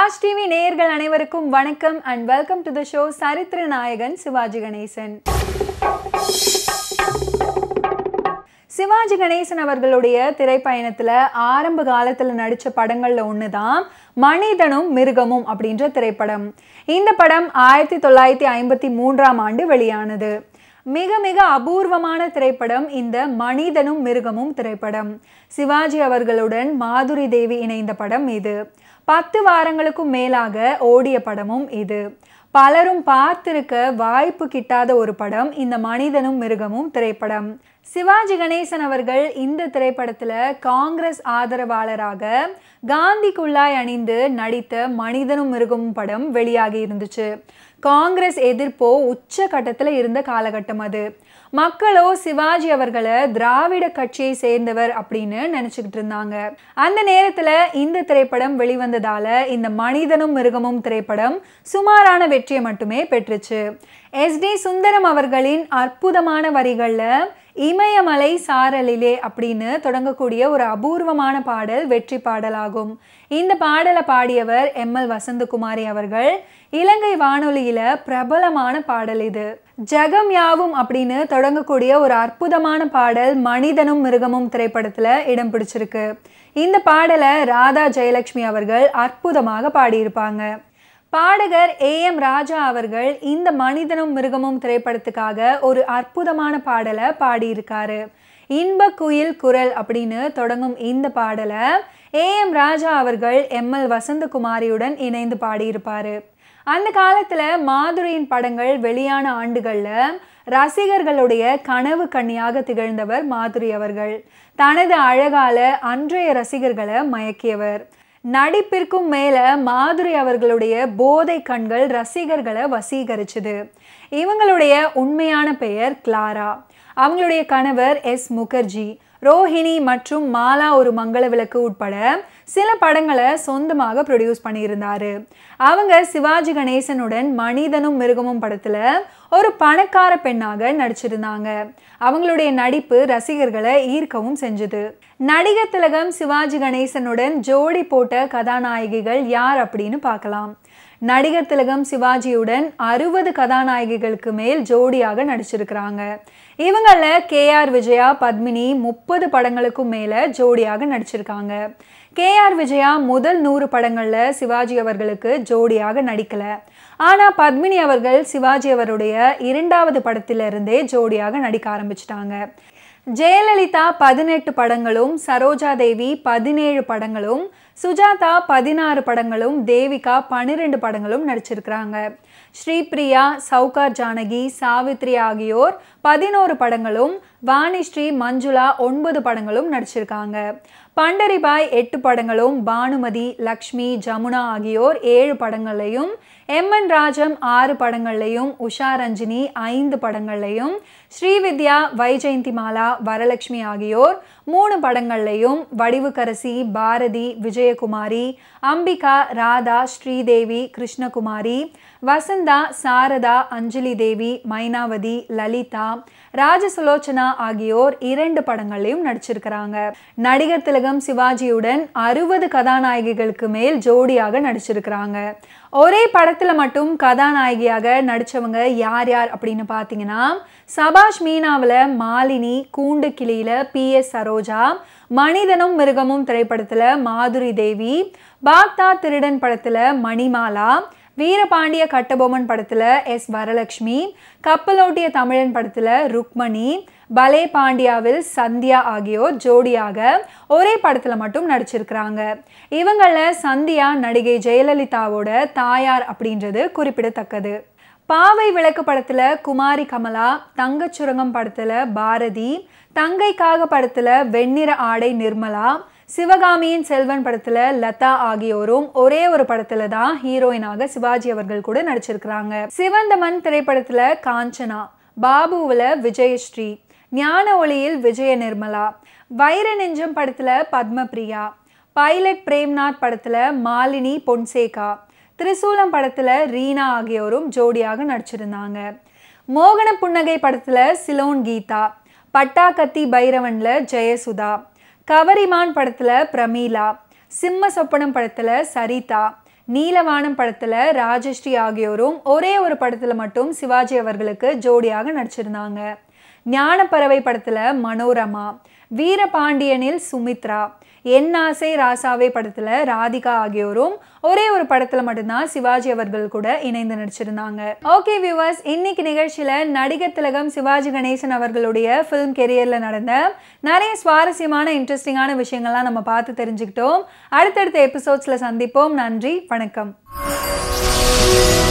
Raj TV நேயர்கள் அனைவருக்கும் வணக்கம் and welcome to the show சரித்திர நாயகன் சிவாஜி கணேசன் சிவாஜி கணேசன் அவர்களுடைய திரைப்பயணத்தில் ஆரம்ப காலத்தில் நடித்த படங்களில் ஒன்று தான் மனிதனும் மிருகமும் அப்படின்ற திரைப்படம் இந்த படம் ஆயிரத்தி தொள்ளாயிரத்தி ஐம்பத்தி மூன்றாம் ஆண்டு வெளியானது மிக மிக அபூர்வமான திரைப்படம் இந்த மனிதனும் மிருகமும் திரைப்படம் சிவாஜி அவர்களுடன் மாதுரி தேவி இணைந்த படம் இது பத்து வாரங்களுக்கும் மேலாக ஓடிய படமும் இது பலரும் பார்த்திருக்க வாய்ப்பு கிட்டாத ஒரு படம் இந்த மனிதனும் மிருகமும் திரைப்படம் சிவாஜி கணேசன் அவர்கள் இந்த திரைப்படத்தில் காங்கிரஸ் ஆதரவாளராக காந்திக்குள்ளாய் அணிந்து நடித்த மனிதனும் மிருகமும் படம் வெளியாகி இருந்துச்சு காங்கிரஸ் எதிர்ப்போ உச்ச கட்டத்தில் இருந்த காலகட்டம் அது மக்களோ சிவாஜி அவர்களை திராவிட கட்சியை சேர்ந்தவர் அப்படின்னு நினச்சிக்கிட்டு இருந்தாங்க அந்த நேரத்தில் இந்த திரைப்படம் வெளிவந்ததால இந்த மனிதனும் மிருகமும் திரைப்படம் சுமாரான வெற்றியை மட்டுமே பெற்றுச்சு எஸ் டி சுந்தரம் அவர்களின் அற்புதமான வரிகளில் இமயமலை சாரலிலே அப்படின்னு தொடங்கக்கூடிய ஒரு அபூர்வமான பாடல் வெற்றி பாடலாகும் இந்த பாடலை பாடியவர் எம் எல் வசந்தகுமாரி அவர்கள் இலங்கை வானொலியில பிரபலமான பாடல் இது ஜகம் யாவும் அப்படின்னு தொடங்கக்கூடிய ஒரு அற்புதமான பாடல் மனிதனும் மிருகமும் திரைப்படத்துல இடம் பிடிச்சிருக்கு இந்த பாடலை ராதா ஜெயலட்சுமி அவர்கள் அற்புதமாக பாடியிருப்பாங்க பாடகர் ஏ எம் ராஜா அவர்கள் இந்த மனிதனும் மிருகமும் திரைப்படத்துக்காக ஒரு அற்புதமான பாடலை பாடியிருக்காரு இன்ப குயில் குரல் அப்படின்னு தொடங்கும் இந்த பாடலை ஏ எம் ராஜா அவர்கள் எம் எல் வசந்தகுமாரியுடன் இணைந்து பாடியிருப்பாரு அந்த காலத்தில் மாதுரியின் படங்கள் வெளியான ஆண்டுகளில் ரசிகர்களுடைய கனவு கண்ணியாக திகழ்ந்தவர் மாதுரி அவர்கள் தனது அழகால அன்றைய ரசிகர்களை மயக்கியவர் நடிப்பிற்கும் மேலே மாதுரி அவர்களுடைய போதை கண்கள் ரசிகர்களை வசீகரிச்சுது இவங்களுடைய உண்மையான பெயர் கிளாரா அவங்களுடைய கணவர் எஸ் முகர்ஜி ரோஹிணி மற்றும் மாலா ஒரு மங்கள விளக்கு உட்பட சில படங்களை சொந்தமாக ப்ரொடியூஸ் பண்ணியிருந்தாரு அவங்க சிவாஜி கணேசனுடன் மனிதனும் மிருகமும் படத்தில் ஒரு பணக்கார பெண்ணாக நடிச்சிருந்தாங்க அவங்களுடைய நடிப்பு ரசிகர்களை ஈர்க்கவும் செஞ்சது நடிகர் திலகம் சிவாஜி கணேசனுடன் ஜோடி போட்ட கதாநாயகிகள் யார் அப்படின்னு பார்க்கலாம் நடிகர் திலகம் சிவாஜியுடன் அறுபது கதாநாயகிகளுக்கு மேல் ஜோடியாக நடிச்சிருக்கிறாங்க இவங்களில் கே ஆர் விஜயா பத்மினி முப்பது படங்களுக்கும் மேலே ஜோடியாக நடிச்சிருக்காங்க கே ஆர் விஜயா முதல் நூறு படங்களில் சிவாஜி அவர்களுக்கு ஜோடியாக நடிக்கலை ஆனால் பத்மினி அவர்கள் சிவாஜி அவருடைய இரண்டாவது படத்திலிருந்தே ஜோடியாக நடிக்க ஆரம்பிச்சிட்டாங்க ஜெயலலிதா பதினெட்டு படங்களும் சரோஜா தேவி பதினேழு படங்களும் சுஜாதா பதினாறு படங்களும் தேவிகா பன்னிரெண்டு படங்களும் நடிச்சிருக்கிறாங்க ஸ்ரீபிரியா சவுகார் ஜானகி சாவித்ரி ஆகியோர் பதினோரு படங்களும் வாணிஸ்ரீ மஞ்சுளா ஒன்பது படங்களும் நடிச்சிருக்காங்க பண்டரிபாய் எட்டு படங்களும் பானுமதி லக்ஷ்மி ஜமுனா ஆகியோர் ஏழு படங்கள்லையும் எம் என் ராஜம் ஆறு படங்கள்லையும் உஷா ரஞ்சினி ஐந்து படங்கள்லையும் ஸ்ரீவித்யா வைஜெயந்தி மாலா வரலட்சுமி ஆகியோர் மூணு படங்கள்லையும் வடிவுக்கரசி பாரதி விஜயகுமாரி அம்பிகா ராதா ஸ்ரீதேவி கிருஷ்ணகுமாரி வசந்தா சாரதா அஞ்சலி தேவி மைனாவதி லலிதா ராஜசுலோச்சனா ஆகியோர் இரண்டு படங்கள்லையும் நடிச்சிருக்கிறாங்க நடிகர் திலகம் சிவாஜியுடன் அறுபது கதாநாயகிகளுக்கு மேல் ஜோடியாக நடிச்சிருக்கிறாங்க ஒரே படத்தில் மட்டும் கதாநாயகியாக நடித்தவங்க யார் யார் அப்படின்னு பார்த்தீங்கன்னா சபாஷ் மீனாவில் மாலினி கூண்டு கிளியில் பி எஸ் சரோஜா மனிதனும் மிருகமும் திரைப்படத்தில் மாதுரி தேவி பாக்தா திருடன் படத்தில் மணிமாலா வீரபாண்டிய கட்டபொம்மன் படத்தில் எஸ் வரலட்சுமி கப்பலோட்டிய தமிழன் படத்தில் ருக்மணி பலே பாண்டியாவில் சந்தியா ஆகியோர் ஜோடியாக ஒரே படத்தில் மட்டும் நடிச்சிருக்கிறாங்க இவங்களில் சந்தியா நடிகை ஜெயலலிதாவோட தாயார் அப்படின்றது குறிப்பிடத்தக்கது பாவை விளக்கு படத்தில் குமாரி கமலா தங்கச்சுரங்கம் படத்தில் பாரதி தங்கைக்காக படத்தில் வெண்ணிற ஆடை நிர்மலா சிவகாமியின் செல்வன் படத்தில் லதா ஆகியோரும் ஒரே ஒரு படத்தில் தான் ஹீரோயினாக சிவாஜி அவர்கள் கூட நடிச்சிருக்கிறாங்க சிவந்தமன் திரைப்படத்தில் காஞ்சனா பாபுவில் விஜயஸ்ரீ ஞான ஒளியில் விஜய நிர்மலா வைர நெஞ்சம் படத்தில் பத்மபிரியா பைலட் பிரேம்நாத் படத்தில் மாலினி பொன்சேகா திரிசூலம் படத்தில் ரீனா ஆகியோரும் ஜோடியாக நடிச்சிருந்தாங்க மோகன புன்னகை படத்தில் சிலோன் கீதா பட்டாக்கத்தி பைரவனில் ஜெயசுதா கவரிமான் படத்தில் பிரமீளா சிம்ம சொப்பனம் படத்தில் சரிதா நீலவானம் படத்தில் ராஜஸ்ரீ ஆகியோரும் ஒரே ஒரு படத்தில் மட்டும் சிவாஜி அவர்களுக்கு ஜோடியாக நடிச்சிருந்தாங்க ஞானப்பறவை படத்தில் மனோரமா வீரபாண்டியனில் சுமித்ரா என் ஆசை ராசாவே படத்தில் ராதிகா ஆகியோரும் ஒரே ஒரு படத்தில் மட்டும்தான் சிவாஜி அவர்கள் கூட இணைந்து நடிச்சிருந்தாங்க ஓகே வியூவர்ஸ் இன்னைக்கு நிகழ்ச்சியில் நடிகர் திலகம் சிவாஜி கணேசன் அவர்களுடைய ஃபிலிம் கெரியரில் நடந்த நிறைய சுவாரஸ்யமான இன்ட்ரெஸ்டிங்கான விஷயங்கள்லாம் நம்ம பார்த்து தெரிஞ்சுக்கிட்டோம் அடுத்தடுத்த எபிசோட்ஸில் சந்திப்போம் நன்றி வணக்கம்